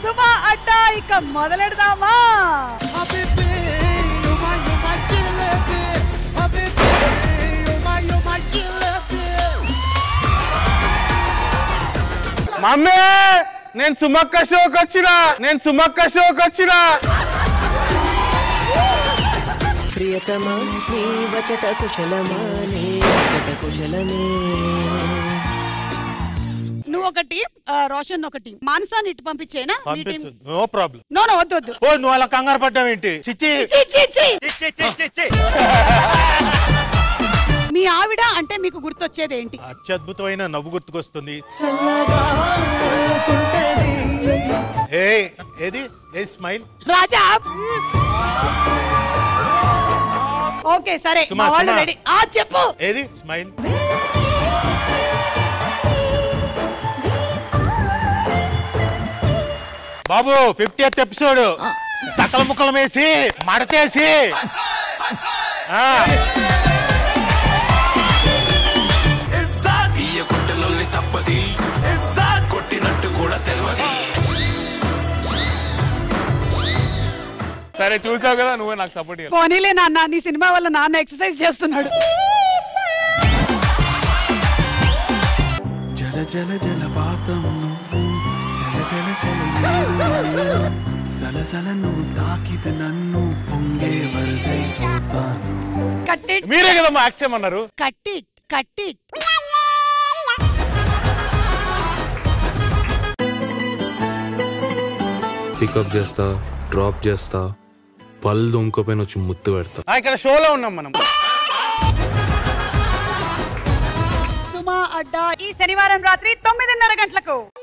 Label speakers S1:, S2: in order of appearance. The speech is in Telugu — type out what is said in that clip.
S1: సుమా అడ్డా ఇక మొదలెడదామా
S2: మమ్మీ నేను సుమక్క షోకి వచ్చిన నేను సుమక్క షోకి వచ్చిన
S3: ప్రియతమా నీ వచట కుశలమా నీ వచట కుశలమే
S1: నువ్వు ఒకటి ఆ, రోషన్ ఒకటి మానసాన్ని ఇటు పంపించేనా మీ టీం
S2: పంపించు నో ప్రాబ్లం
S1: నో నో వద్దు వద్దు
S2: ఓ నువ్వు అలా కంగారు పడ్డావేంటి చిచ్చి
S1: చి, చి, చి. మీ ఆవిడ అంటే మీకు గుర్తొచ్చేది ఏంటి
S2: అత్యద్భుతమైన నవ్వు గుర్తుకొస్తుంది
S3: చల్లగా ఉంటది
S2: ఏ ఏది ఏ స్మైల్
S1: రాజా ఓకే సరే
S2: సుమా,
S1: మా వాళ్ళు
S2: సుమా.
S1: రెడీ ఆ చెప్పు
S2: ఏది స్మైల్ బాబు ఫిఫ్టీ ఎపిసోడ్ సకల ముక్కలం వేసి మడతేసి ఆ,
S4: కొట్టలొల్లి తప్పది కొట్టినట్టు కూడా తెలియదు
S5: సరే చూసావు కదా నువ్వే నాకు సపోర్ట్ చేయాలి
S1: పోనీలే నాన్న నీ సినిమా వల్ల నాన్న ఎక్సర్సైజ్ చేస్తున్నాడు
S4: జల జల జలపాతం నువ్వు సల సల సల సల సల నువ్వు తాకితే నన్ను పొంగే వరదైపోతాను
S1: కట్టిట్
S5: మీరే కదమ్మా యాక్ట్ చేయమన్నారు
S1: కట్టిట్ కట్టిట్
S6: పికప్ చేస్తా డ్రాప్ చేస్తా పళ్ళు దొంకపోయిన వచ్చి ముత్తు పెడతా
S2: ఆ, ఇక్కడ షోలో ఉన్నాం మనం
S1: సుమా అడ్డా ఈ శనివారం రాత్రి తొమ్మిదిన్నర గంటలకు